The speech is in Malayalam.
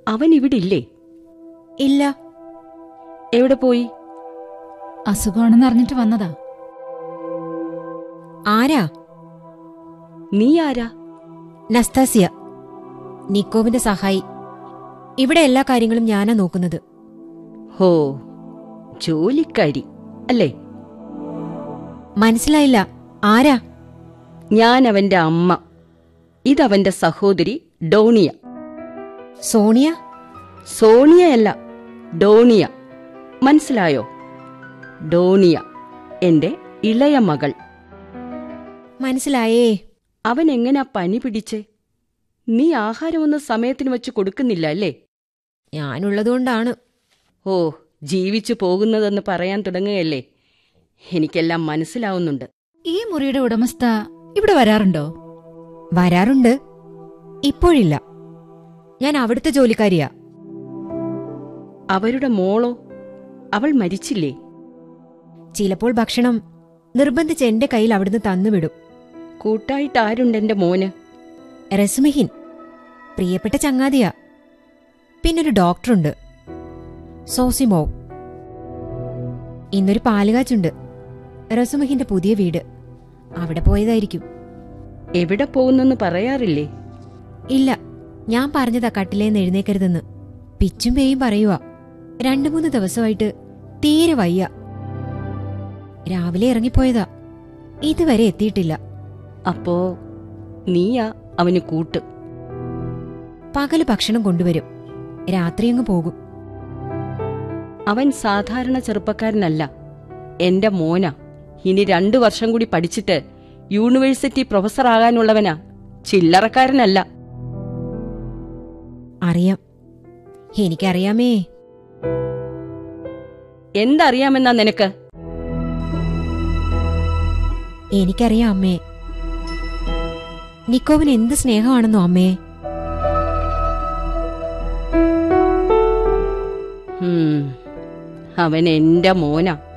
അവൻ ഇവിടെ ഇല്ലേ ഇല്ല എവിടെ പോയി അസുഖമാണെന്ന് അറിഞ്ഞിട്ട് വന്നതാ ആരാ നീ ആരാ നസ്താസിയ നിക്കോവിന്റെ സഹായി ഇവിടെ എല്ലാ കാര്യങ്ങളും ഞാനാ നോക്കുന്നത് ഹോ ജോലിക്കാരി അല്ലേ മനസ്സിലായില്ല ആരാ ഞാൻ അവന്റെ അമ്മ ഇതവന്റെ സഹോദരി ഡോണിയ സോണിയ സോണിയയല്ല ഡോണിയ മനസ്സിലായോ ഡോണിയ എന്റെ ഇളയ മകൾ മനസ്സിലായേ അവൻ എങ്ങനാ പനി പിടിച്ചേ നീ ആഹാരമൊന്നും സമയത്തിന് വെച്ച് കൊടുക്കുന്നില്ല അല്ലേ ഞാനുള്ളതുകൊണ്ടാണ് ഓ ജീവിച്ചു പോകുന്നതെന്ന് പറയാൻ തുടങ്ങുകയല്ലേ എനിക്കെല്ലാം മനസ്സിലാവുന്നുണ്ട് ഈ മുറിയുടെ ഉടമസ്ഥ ഇവിടെ വരാറുണ്ടോ വരാറുണ്ട് ഇപ്പോഴില്ല ഞാൻ അവിടുത്തെ ജോലിക്കാരിയാ അവരുടെ മോളോ അവൾ മരിച്ചില്ലേ ചിലപ്പോൾ ഭക്ഷണം നിർബന്ധിച്ച് എന്റെ കയ്യിൽ അവിടുന്ന് തന്നുവിടും കൂട്ടായിട്ട് ആരുണ്ടെന്റെ മോന് റസുമഹിൻ പ്രിയപ്പെട്ട ചങ്ങാതിയാ പിന്നൊരു ഡോക്ടറുണ്ട് സോസിമോ ഇന്നൊരു പാലുകാച്ചുണ്ട് റസുമഹിന്റെ പുതിയ വീട് അവിടെ പോയതായിരിക്കും എവിടെ പോകുന്നെന്ന് പറയാറില്ലേ ഇല്ല ഞാൻ പറഞ്ഞതാ കട്ടിലേന്ന് എഴുന്നേക്കരുതെന്ന് പിച്ചും പേയും പറയുക രണ്ടു മൂന്ന് ദിവസമായിട്ട് തീരെ വയ്യ രാവിലെ ഇറങ്ങിപ്പോയതാ ഇതുവരെ എത്തിയിട്ടില്ല അപ്പോ നീയാ അവന് കൂട്ട് പകല് ഭക്ഷണം കൊണ്ടുവരും രാത്രി അങ്ങ് പോകും അവൻ സാധാരണ ചെറുപ്പക്കാരനല്ല എന്റെ മോനാ ഇനി രണ്ടു വർഷം കൂടി പഠിച്ചിട്ട് യൂണിവേഴ്സിറ്റി പ്രൊഫസർ ആകാനുള്ളവനാ ചില്ലറക്കാരനല്ല അറിയാം എനിക്കറിയാമേ എന്തറിയാമെന്നാ നിനക്ക് എനിക്കറിയാം അമ്മേ നിക്കോവിന് എന്ത് സ്നേഹമാണെന്നോ അമ്മേ ഹും, അവൻ എന്റെ മോനാ